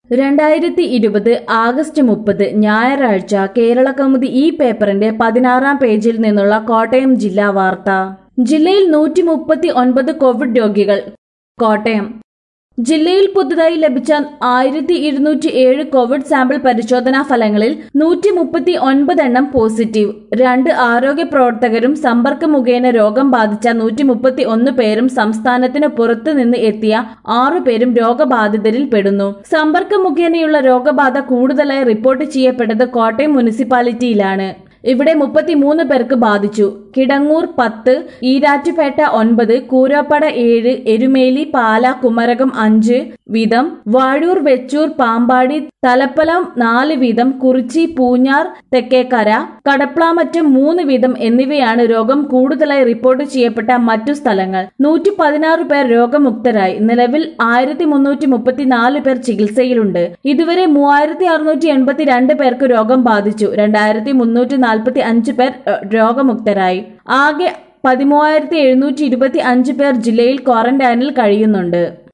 രണ്ടായിരത്തി ഇരുപത് ആഗസ്റ്റ് മുപ്പത് ഞായറാഴ്ച കേരളകൗമുദി ഈ പേപ്പറിന്റെ പതിനാറാം പേജിൽ നിന്നുള്ള കോട്ടയം ജില്ലാ വാർത്ത ജില്ലയിൽ നൂറ്റി മുപ്പത്തി ഒൻപത് കോവിഡ് രോഗികൾ കോട്ടയം ജില്ലയിൽ പുതുതായി ലഭിച്ച ആയിരത്തി ഇരുന്നൂറ്റി ഏഴ് കോവിഡ് സാമ്പിൾ പരിശോധനാ ഫലങ്ങളിൽ നൂറ്റി മുപ്പത്തി ഒൻപത് എണ്ണം പോസിറ്റീവ് രണ്ട് ആരോഗ്യ പ്രവർത്തകരും സമ്പർക്കം മുഖേന രോഗം ബാധിച്ച നൂറ്റി മുപ്പത്തി ഒന്ന് പേരും സംസ്ഥാനത്തിന് പുറത്തു നിന്ന് എത്തിയ ആറു പേരും രോഗബാധിതരിൽ പെടുന്നു സമ്പർക്കം മുഖേനയുള്ള രോഗബാധ കൂടുതലായി റിപ്പോർട്ട് ചെയ്യപ്പെട്ടത് കോട്ടയം മുനിസിപ്പാലിറ്റിയിലാണ് ഇവിടെ മുപ്പത്തിമൂന്ന് പേർക്ക് ബാധിച്ചു കിടങ്ങൂർ പത്ത് ഈരാറ്റുപേട്ട ഒൻപത് കൂരോപ്പട ഏഴ് എരുമേലി പാല കുമരകം അഞ്ച് വീതം വാഴൂർ വെച്ചൂർ പാമ്പാടി തലപ്പലം നാല് വീതം കുറിച്ചി പൂഞ്ഞാർ തെക്കേക്കര കടപ്ലാമറ്റം മൂന്ന് വീതം എന്നിവയാണ് രോഗം കൂടുതലായി റിപ്പോർട്ട് ചെയ്യപ്പെട്ട മറ്റു സ്ഥലങ്ങൾ നൂറ്റി പതിനാറ് പേർ രോഗമുക്തരായി നിലവിൽ ആയിരത്തി മുന്നൂറ്റി മുപ്പത്തിനാല് പേർ ചികിത്സയിലുണ്ട് ഇതുവരെ മൂവായിരത്തി അറുന്നൂറ്റി എൺപത്തിരണ്ട് പേർക്ക് രോഗം ബാധിച്ചു രണ്ടായിരത്തി മുന്നൂറ്റി നാൽപ്പത്തി അഞ്ച് പേർ ഏഹ്, രോഗമുക്തരായി ആകെ പതിമൂവായിരത്തി എഴുന്നൂറ്റി ഇരുപത്തി അഞ്ച് പേർ ജില്ലയിൽ ക്വാറന്റൈനിൽ കഴിയുന്നുണ്ട്